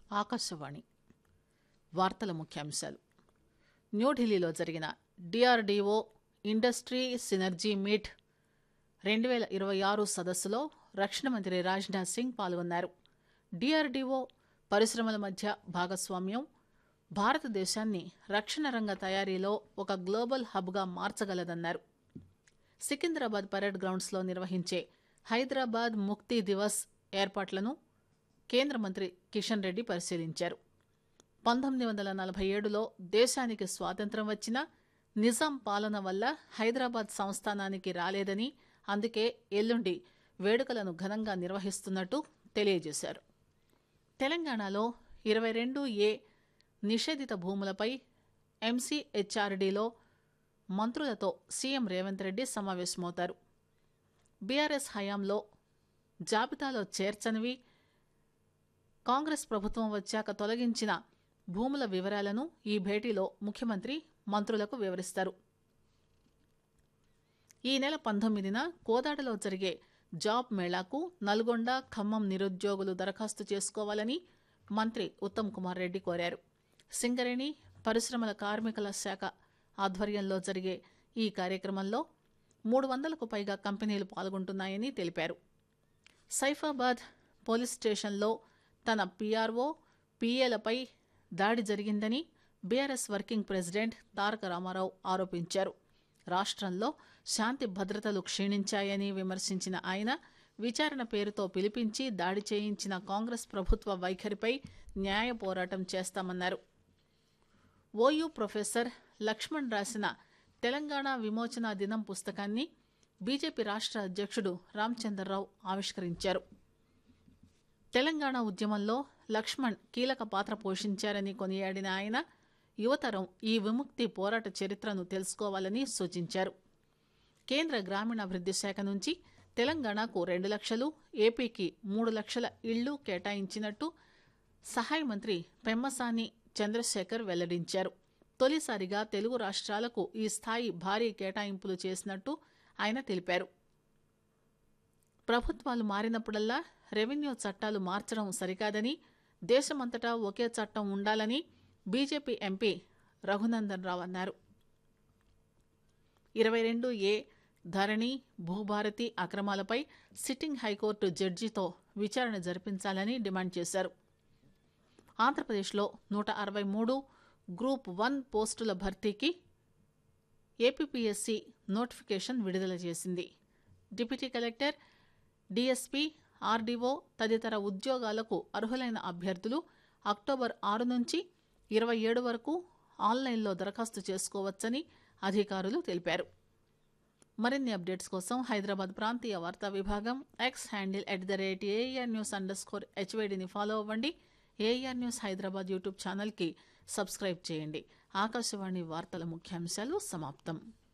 ఆకాశవాణి వార్తల ముఖ్యాంశాలు న్యూఢిల్లీలో జరిగిన డిఆర్డీఓ ఇండస్ట్రీ సినర్జీ మీట్ రెండు వేల ఇరవై ఆరు సదస్సులో రక్షణ మంత్రి రాజ్నాథ్ సింగ్ పాల్గొన్నారు డిఆర్డీఓ పరిశ్రమల మధ్య భాగస్వామ్యం భారతదేశాన్ని రక్షణ రంగ తయారీలో ఒక గ్లోబల్ హబ్గా మార్చగలదన్నారు సికింద్రాబాద్ పరేడ్ గ్రౌండ్స్లో నిర్వహించే హైదరాబాద్ ముక్తి దివస్ ఏర్పాట్లను కేంద్ర మంత్రి కిషన్ రెడ్డి పరిశీలించారు పంతొమ్మిది వందల నలభై ఏడులో దేశానికి స్వాతంత్రం వచ్చినా నిజాం పాలన వల్ల హైదరాబాద్ సంస్థానానికి రాలేదని అందుకే ఎల్లుండి వేడుకలను ఘనంగా నిర్వహిస్తున్నట్టు తెలియజేశారు తెలంగాణలో ఇరవై రెండు ఏ నిషేధిత భూములపై ఎంసీహెచ్ఆర్డీలో మంత్రులతో సీఎం రేవంత్ రెడ్డి సమావేశమవుతారు బీఆర్ఎస్ హయాంలో జాబితాలో చేర్చనివి కాంగ్రెస్ ప్రభుత్వం వచ్చాక తొలగించిన భూముల వివరాలను ఈ భేటీలో ముఖ్యమంత్రి మంత్రులకు వివరిస్తారు ఈ నెల పంతొమ్మిదిన కోదాడలో జరిగే జాబ్ మేళాకు నల్గొండ ఖమ్మం నిరుద్యోగులు దరఖాస్తు చేసుకోవాలని మంత్రి ఉత్తమ్ కుమార్ రెడ్డి కోరారు సింగరేణి పరిశ్రమల కార్మికుల శాఖ ఆధ్వర్యంలో జరిగే ఈ కార్యక్రమంలో మూడు వందలకు పైగా కంపెనీలు పాల్గొంటున్నాయని తెలిపారు సైఫాబాద్ పోలీస్ స్టేషన్లో తన పీఆర్ఓ పీఏలపై దాడి జరిగిందని BRS working president Taraka Ramarao ఆరోపించారు రాష్ట్రంలో శాంతి భద్రతలు క్షీణించాయని విమర్శించిన ఆయన విచారణ పేరుతో పిలిపించి దాడి చేయించిన కాంగ్రెస్ ప్రభుత్వ వైఖరిపై న్యాయ పోరాటం చేస్తామన్నారు ఓయూ ప్రొఫెసర్ లక్ష్మణ్ రాసిన తెలంగాణ విమోచన దినం పుస్తకాన్ని బీజేపీ రాష్ట్ర అధ్యక్షుడు రామచంద్రరావు ఆవిష్కరించారు తెలంగాణ ఉద్యమంలో లక్ష్మణ్ కీలక పాత్ర పోషించారని కొనియాడిన ఆయన యువతరం ఈ విముక్తి పోరాట చరిత్రను తెలుసుకోవాలని సూచించారు కేంద్ర గ్రామీణాభివృద్ది శాఖ నుంచి తెలంగాణకు రెండు లక్షలు ఏపీకి మూడు లక్షల ఇళ్లు కేటాయించినట్టు సహాయ మంత్రి పెమ్మసాని చంద్రశేఖర్ వెల్లడించారు తొలిసారిగా తెలుగు రాష్ట్రాలకు ఈ స్థాయి భారీ కేటాయింపులు చేసినట్టు ఆయన తెలిపారు ప్రభుత్వాలు మారినప్పుడల్లా రెవెన్యూ చట్టాలు మార్చడం సరికాదని దేశమంతటా ఒకే చట్టం ఉండాలని బీజేపీ ఎంపీ రఘునందన్ రావు అన్నారు ఇరవై రెండు ఏ ధరణి భూభారతి అక్రమాలపై సిట్టింగ్ హైకోర్టు జడ్జితో విచారణ జరిపించాలని డిమాండ్ చేశారు ఆంధ్రప్రదేశ్లో నూట అరవై మూడు గ్రూప్ వన్ పోస్టుల భర్తీకి ఏపీపీఎస్సీ నోటిఫికేషన్ విడుదల చేసింది డిప్యూటీ కలెక్టర్ డీఎస్పీ ఆర్డీఓ తదితర ఉద్యోగాలకు అర్హులైన అభ్యర్థులు అక్టోబర్ ఆరు నుంచి ఇరవై ఏడు వరకు ఆన్లైన్లో దరఖాస్తు చేసుకోవచ్చని అధికారులు తెలిపారు మరిన్ని అప్డేట్స్ కోసం హైదరాబాద్ ప్రాంతీయ వార్తా విభాగం X handle at the rate AIR news underscore స్కోర్ హెచ్వైడిని ఫాలో అవ్వండి ఏఆర్ న్యూస్ హైదరాబాద్ యూట్యూబ్ ఛానల్కి సబ్స్క్రైబ్ చేయండి ఆకాశవాణి వార్తల ముఖ్యాంశాలు సమాప్తం